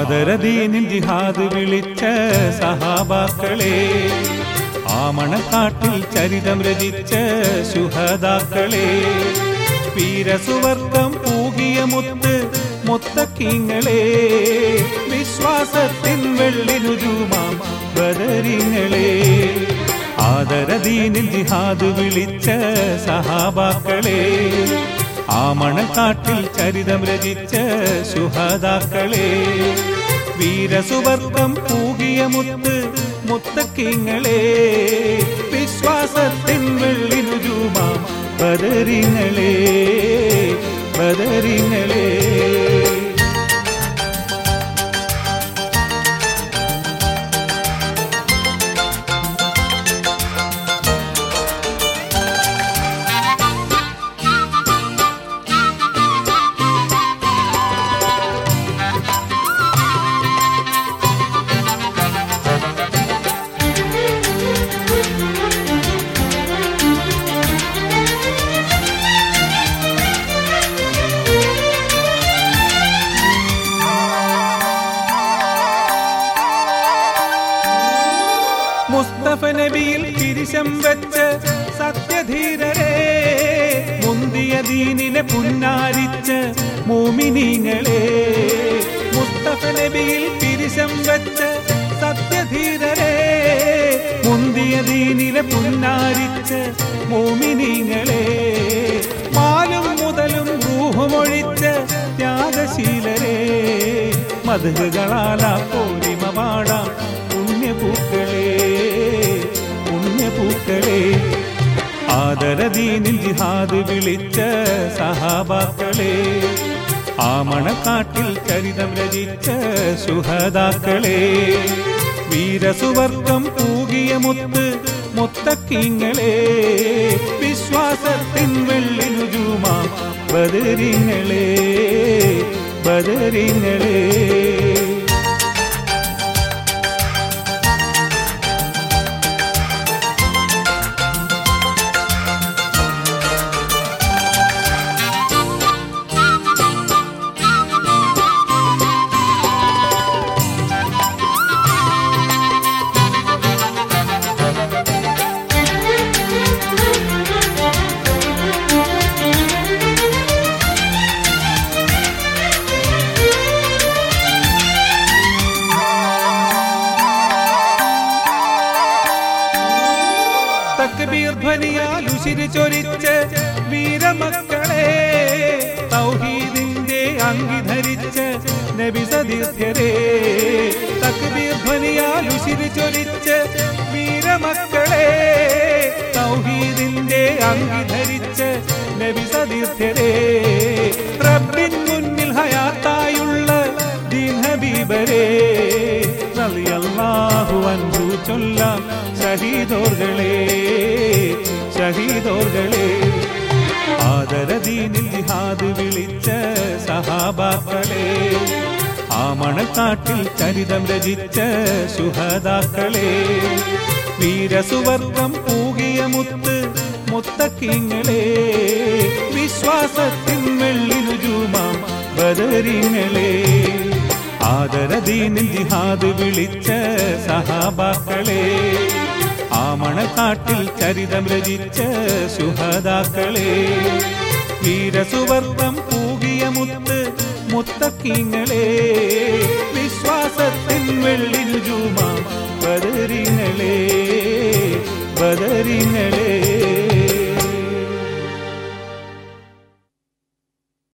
ആദരദീനിൽ ജിഹാദ് വിളിച്ച സഹാബാക്കളെ ആമണക്കാട്ടിൽ ചരിതം രചിച്ച ശുഹദാക്കളെ വീരസുവർക്കം പൂകിയ മുത്ത് മുത്തക്കിങ്ങളെ വിശ്വാസത്തിൻ വെള്ളിനുജുമാം ബദരിങ്ങളെ ആദരദീനിൽ ജിഹാദ് വിളിച്ച സഹാബാക്കളെ ആമണക്കാട്ടിൽ ചരിതം രചിച്ച ശുഹദാക്കളെ വീരസുവർക്കം പൂകിയ മുത്ത് മുത്തക്കിങ്ങളെ വിശ്വാസത്തിൻ വെള്ളിനുജുമാം ബദരിങ്ങളെ ബദരിങ്ങളെ മുസ്തഫ നബിയിൽ പിരിശം വെച്ച് സത്യധീരരെ മുന്തിയ ദീനിനെ പുന്നാരിച്ച് മോമിനിങ്ങളെ മുസ്തഫ നബിയിൽ പിരിശം വെച്ച് സത്യധീരരെ മുന്തിയ ദീനിനെ പുന്നാരിച്ച് മോമിനിങ്ങളെ മാലും മുതലും റൂഹുമൊഴിച്ച് ത്യാഗശീലരെ മധുകളാല പോരിമ പാടാം പുണ്യപൂക്കളെ പുണ്യപൂക്കളെ ആദരദീനിൽ ജിഹാദ് വിളിച്ച സഹാബാക്കളെ ആമണക്കാട്ടിൽ ചരിതം രചിച്ച സുഹദാക്കളെ വീരസുവർക്കം പൂകിയ മുത്ത് മുത്തക്കിങ്ങളെ വിശ്വാസത്തിൻ വെള്ളിനുജുമാ ബദരിങ്ങളെ ബദരിങ്ങളെ തക്ബീർ ധ്വനിയാൽ ഉശിരി ചൊരിച്ച് വീരമക്കളെ തൗഹീദിന്റെ അങ്കി ധരിച്ച് നബി സതീർത്ഥ്യരെ തക്ബീർ ധ്വനിയാൽ ഉശിരി ചൊരിച്ച് വീരമക്കളെ തൗഹീദിന്റെ അങ്കി ധരിച്ച് നബി സതീർത്ഥ്യരെ റബ്ബിൻ മുന്നിൽ ഹയാത്തായുള്ള ദീൻ ഹബീബരെ റളിയല്ലാഹു അൻഹു ചൊല്ലാം ഷഹീദോർകളെ ഷഹീദോർകളെ ആദരദീനിൽ ജിഹാദ് വിളിച്ച സഹാബാക്കളെ ആമണക്കാട്ടിൽ ചരിതം രചിച്ച ശുഹദാക്കളെ വീരസുവർക്കം പൂകിയ മുത്ത് മുത്തക്കിങ്ങളെ വിശ്വാസത്തിൻ വെള്ളിനുജുമാം ബദരിങ്ങളെ ആദരദീനിൽ ജിഹാദ് വിളിച്ച സഹാബാക്കളെ ആമണക്കാട്ടിൽ ചരിതം രചിച്ച ശുഹദാക്കളെ വീരസുവർക്കം പൂകിയ മുത്ത് മുത്തക്കിങ്ങളെ വിശ്വാസത്തിൻ വെള്ളിനുജുമാം ബദരിങ്ങളെ ബദരിങ്ങളെ